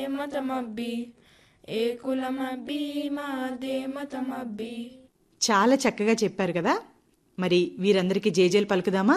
మతమబ్బి ఏ కులమబ్బి మాదే మతమబ్బి చాలా చక్కగా చెప్పారు కదా మరి వీరందరికీ జేజేలు పలుకుదామా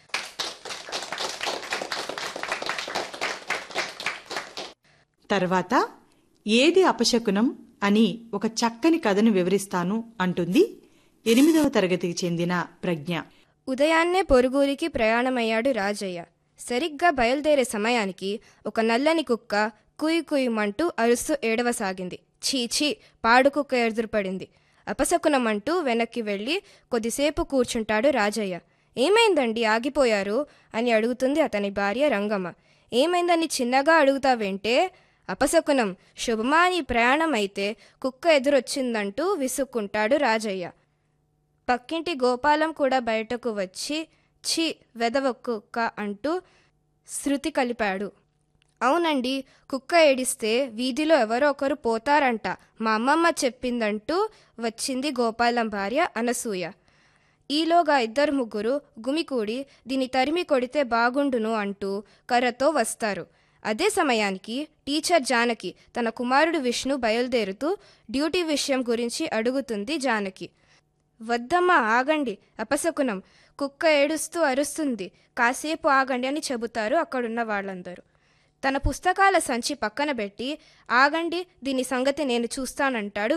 తర్వాత ఏది అపశకునం అని ఒక చక్కని కథను వివరిస్తాను అంటుంది ఎనిమిదవ తరగతికి చెందిన ప్రజ్ఞ ఉదయాన్నే పొరుగురికి ప్రయాణమయ్యాడు రాజయ్య సరిగ్గా బయలుదేరే సమయానికి ఒక నల్లని కుక్క కుయ్ కుయ్యమంటూ అరుస్తూ ఏడవసాగింది చీచీ పాడు కుక్క ఎదురుపడింది అపశకునమంటూ వెనక్కి వెళ్ళి కొద్దిసేపు కూర్చుంటాడు రాజయ్య ఏమైందండి ఆగిపోయారు అని అడుగుతుంది అతని భార్య రంగమ్మ ఏమైందని చిన్నగా అడుగుతావేంటే అపశకునం శుభమా నీ ప్రయాణం అయితే కుక్క ఎదురొచ్చిందంటూ విసుక్కుంటాడు రాజయ్య పక్కింటి గోపాలం కూడా బయటకు వచ్చి ఛీ వెదవ కుక్క అంటూ శృతి కలిపాడు అవునండి కుక్క ఏడిస్తే వీధిలో ఎవరో ఒకరు పోతారంట మా అమ్మమ్మ చెప్పిందంటూ వచ్చింది గోపాలం భార్య అనసూయ ఈలోగా ఇద్దరు ముగ్గురు గుమికూడి దీని తరిమి కొడితే బాగుండును అంటూ కర్రతో వస్తారు అదే సమయానికి టీచర్ జానకి తన కుమారుడు విష్ణు బయలుదేరుతూ డ్యూటీ విషయం గురించి అడుగుతుంది జానకి వద్దమ్మా ఆగండి అపశకునం కుక్క ఏడుస్తూ అరుస్తుంది కాసేపు ఆగండి అని చెబుతారు అక్కడున్న వాళ్ళందరూ తన పుస్తకాల సంచి పక్కన పెట్టి ఆగండి దీని సంగతి నేను చూస్తానంటాడు